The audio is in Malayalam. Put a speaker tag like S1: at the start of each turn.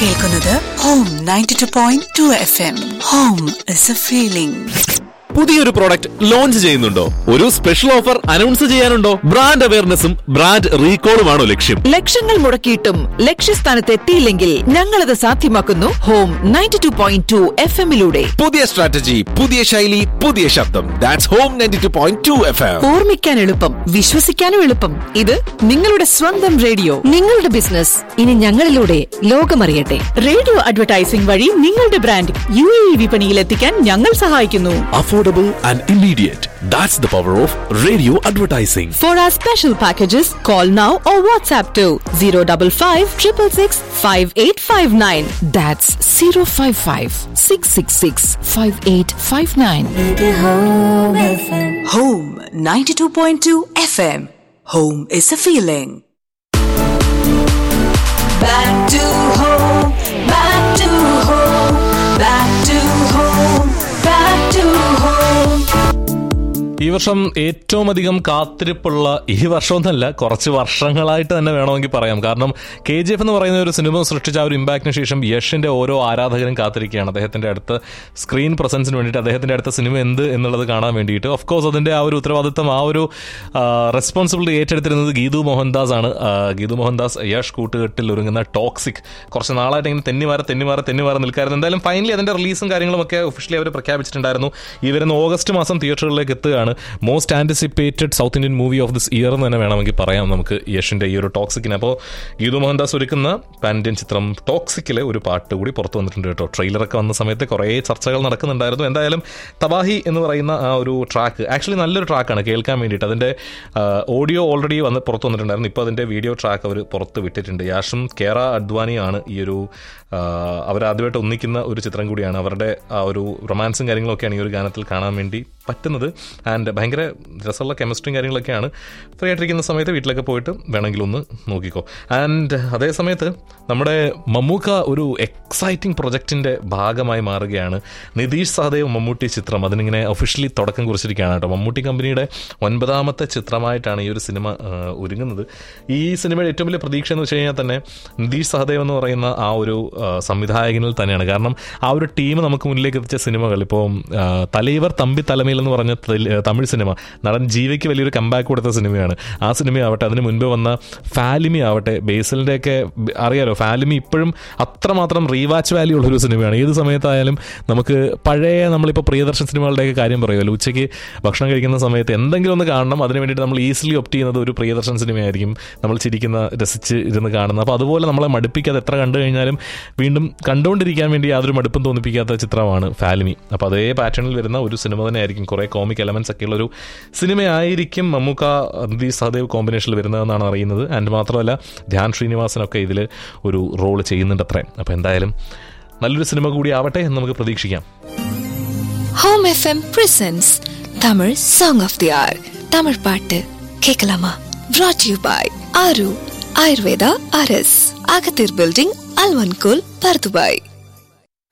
S1: കേൾക്കുന്നത് home ninety two point two F M home is a feeling
S2: പുതിയൊരു പ്രോഡക്റ്റ് ലോഞ്ച് ചെയ്യുന്നുണ്ടോ ഒരു സ്പെഷ്യൽ ഓഫർ അനൗൺസ് ചെയ്യാനുണ്ടോ ബ്രാൻഡ് അവയർനെസ്സും ബ്രാൻഡ് റീകോളുമാണോ ലക്ഷ്യം
S3: ലക്ഷങ്ങൾ മുടക്കിയിട്ടും ലക്ഷ്യസ്ഥാനത്ത് എത്തിയില്ലെങ്കിൽ ഞങ്ങളത് സാധ്യമാക്കുന്നു home ninety two point two F എമ്മിലൂടെ
S2: പുതിയ സ്ട്രാറ്റജി പുതിയ ശൈലി പുതിയ ശബ്ദം that's home ninety two point two F M
S3: ഓർമ്മിക്കാൻ എളുപ്പം വിശ്വസിക്കാനും എളുപ്പം ഇത് നിങ്ങളുടെ സ്വന്തം റേഡിയോ
S4: നിങ്ങളുടെ ബിസിനസ് ഇനി ഞങ്ങളിലൂടെ ലോകമറിയട്ടെ
S3: റേഡിയോ അഡ്വർടൈസിംഗ് വഴി നിങ്ങളുടെ ബ്രാൻഡ് യു എ വിപണിയിൽ എത്തിക്കാൻ ഞങ്ങൾ സഹായിക്കുന്നു
S2: affordable and immediate that's the power of radio advertising
S3: for our special packages call now or WhatsApp two zero double five triple six five eight five nine
S4: that's zero five five six six six five eight five nine
S1: home ninety two point two F M home is a feeling Back to home, back to home, back to home, back to home.
S5: ഈ വർഷം ഏറ്റവും അധികം കാത്തിരിപ്പുള്ള ഈ വർഷം എന്നല്ല കുറച്ച് വർഷങ്ങളായിട്ട് തന്നെ വേണമെങ്കിൽ പറയാം കാരണം കെ ജി എഫ് എന്ന് പറയുന്ന ഒരു സിനിമ സൃഷ്ടിച്ച ആ ഒരു ഇമ്പാക്റ്റിന് ശേഷം യഷിന്റെ ഓരോ ആരാധകരും കാത്തിരിക്കുകയാണ് അദ്ദേഹത്തിന്റെ അടുത്ത സ്ക്രീൻ പ്രസൻസിന് വേണ്ടിയിട്ട് അദ്ദേഹത്തിന്റെ അടുത്ത സിനിമ എന്ത് എന്നുള്ളത് കാണാൻ വേണ്ടിയിട്ട് ഓഫ് കോഴ്സ് അതിന്റെ ആ ഒരു ഉത്തരവാദിത്തം ആ ഒരു റെസ്പോൺസിബിലിറ്റി ഏറ്റെടുത്തിരുന്നത് ഗീതു മോഹൻദാസ് ആണ് ആ, ഗീതു മോഹൻദാസ് യഷ് കൂട്ടുകെട്ടിൽ ഒരുങ്ങുന്ന ടോക്സിക് കുറച്ച് നാളായിട്ട് ഇങ്ങനെ തെന്നിമാറ തെന്നിമാറ തെന്നിമാറ നിൽക്കായിരുന്നു എന്തായാലും ഫൈനലി അതിന്റെ റിലീസും കാര്യങ്ങളും ഒക്കെ ഒഫീഷ്യലി അവർ പ്രഖ്യാപിച്ചിട്ടുണ്ടായിരുന്നു ഈ വരുന്ന ഓഗസ്റ്റ് മാസം തിയേറ്ററുകളിലേക്ക് എത്തുകയാണ് most anticipated South Indian movie of this year എന്ന് തന്നെ വേണമെങ്കിൽ പറയാം നമുക്ക് യഷിന്റെ ഈ ഒരു ടോക്സിക്കിന് അപ്പോൾ ഗീതു മോഹൻദാസ് ഒരുക്കുന്ന പാൻ ഇന്ത്യൻ ചിത്രം ടോക്സിക്കിലെ ഒരു പാട്ട് കൂടി പുറത്തു വന്നിട്ടുണ്ട് കേട്ടോ ട്രെയിലറൊക്കെ വന്ന സമയത്ത് കുറേ ചർച്ചകൾ നടക്കുന്നുണ്ടായിരുന്നു എന്തായാലും തബാഹി എന്ന് പറയുന്ന ആ ഒരു ട്രാക്ക് ആക്ച്വലി നല്ലൊരു ട്രാക്കാണ് കേൾക്കാൻ വേണ്ടിയിട്ട് അതിൻ്റെ ഓഡിയോ ഓൾറെഡി വന്ന് പുറത്തു വന്നിട്ടുണ്ടായിരുന്നു ഇപ്പോൾ അതിൻ്റെ വീഡിയോ ട്രാക്ക് അവർ പുറത്ത് വിട്ടിട്ടുണ്ട് യാഷും കേര അദ്വാനിയാണ് ഈ ഒരു അവരാദ്യമായിട്ട് ഒന്നിക്കുന്ന ഒരു ചിത്രം കൂടിയാണ് അവരുടെ ആ ഒരു റൊമാൻസും കാര്യങ്ങളൊക്കെയാണ് ഈ ഒരു ഗാനത്തിൽ കാണാൻ വേണ്ടി പറ്റുന്നത് ആൻഡ് ഭയങ്കര രസമുള്ള കെമിസ്ട്രിയും കാര്യങ്ങളൊക്കെയാണ് ഫ്രീ ആയിട്ടിരിക്കുന്ന സമയത്ത് വീട്ടിലൊക്കെ പോയിട്ട് വേണമെങ്കിൽ ഒന്ന് നോക്കിക്കോ ആൻഡ് അതേ സമയത്ത് നമ്മുടെ മമ്മൂക്ക ഒരു എക്സൈറ്റിംഗ് പ്രൊജക്റ്റിൻ്റെ ഭാഗമായി മാറുകയാണ് നിതീഷ് സഹദേവ് മമ്മൂട്ടി ചിത്രം അതിനിങ്ങനെ ഒഫീഷ്യലി തുടക്കം കുറിച്ചിരിക്കുകയാണ് കേട്ടോ മമ്മൂട്ടി കമ്പനിയുടെ ഒൻപതാമത്തെ ചിത്രമായിട്ടാണ് ഈ ഒരു സിനിമ ആ, ഒരുങ്ങുന്നത് ഈ സിനിമയുടെ ഏറ്റവും വലിയ പ്രതീക്ഷ എന്ന് വെച്ച് കഴിഞ്ഞാൽ തന്നെ നിതീഷ് സഹദേവ് എന്ന് പറയുന്ന ആ ഒരു ആ, സംവിധായകനിൽ തന്നെയാണ് കാരണം ആ ഒരു ടീം നമുക്ക് മുന്നിലേക്ക് എത്തിച്ച സിനിമകൾ ഇപ്പോൾ ആ, തലൈവർ തമ്പി തലമയിൽ എന്ന് പറഞ്ഞ തെൽ- തമിഴ് സിനിമ നടൻ ജീവയ്ക്ക് വലിയൊരു കമ്പാക്ക് കൊടുത്ത സിനിമയാണ് ആ സിനിമയാവട്ടെ അതിന് മുൻപ് വന്ന ഫാലിമി ആവട്ടെ ബേസിലിൻ്റെയൊക്കെ ബ- അറിയാലോ ഫാലിമി ഇപ്പോഴും അത്രമാത്രം റീവാച്ച് വാല്യൂ ഉള്ളൊരു സിനിമയാണ് ഏത് സമയത്തായാലും നമുക്ക് പഴയ നമ്മളിപ്പോൾ പ്രിയദർശൻ സിനിമകളുടെയൊക്കെ കാര്യം പറയുമല്ലോ ഉച്ചയ്ക്ക് ഭക്ഷണം കഴിക്കുന്ന സമയത്ത് എന്തെങ്കിലും ഒന്ന് കാണണം അതിന് വേണ്ടിയിട്ട് നമ്മൾ ഈസിലി ഒപ്റ്റ് ചെയ്യുന്നത് ഒരു പ്രിയദർശൻ സിനിമയായിരിക്കും നമ്മൾ ചിരിക്കുന്ന രസിച്ച് ഇരുന്ന് കാണുന്നത് അപ്പോൾ അതുപോലെ നമ്മളെ മടുപ്പിക്കാതെ എത്ര കണ്ടു കഴിഞ്ഞാലും വീണ്ടും കണ്ടുകൊണ്ടിരിക്കാൻ വേണ്ടി യാതൊരു മടുപ്പും തോന്നിപ്പിക്കാത്ത ചിത്രമാണ് ഫാലിമി അപ്പോൾ അതേ പാറ്റേണിൽ വരുന്ന ഒരു സിനിമ തന്നെ ആയിരിക്കും കുറേ കോമിക് എലമെന്റ്സ് ഒക്കെ ഉള്ള ഒരു സിനിമയായിരിക്കും മമ്മൂക്ക നിതീഷ് സഹദേവ് കോമ്പിനേഷനിൽ വരുന്നതെന്നാണ് അറിയുന്നത് ആൻഡ് മാത്രമല്ല ധ്യാൻ ശ്രീനിവാസനൊക്കെ ഇതിൽ ഒരു റോൾ ചെയ്യുന്നുണ്ട് അത്രേ അപ്പോൾ എന്തായാലും നല്ലൊരു സിനിമ കൂടി ആവട്ടെ എന്ന് നമുക്ക് പ്രതീക്ഷിക്കാം
S4: home FM presents Tamil song of the hour Tamil பாட்டு கேட்கலாமா brought you by Aaru Ayurveda அரஸ் அகத்தீர் பில்டிங் அல்வன்கோல் பர்துபாய்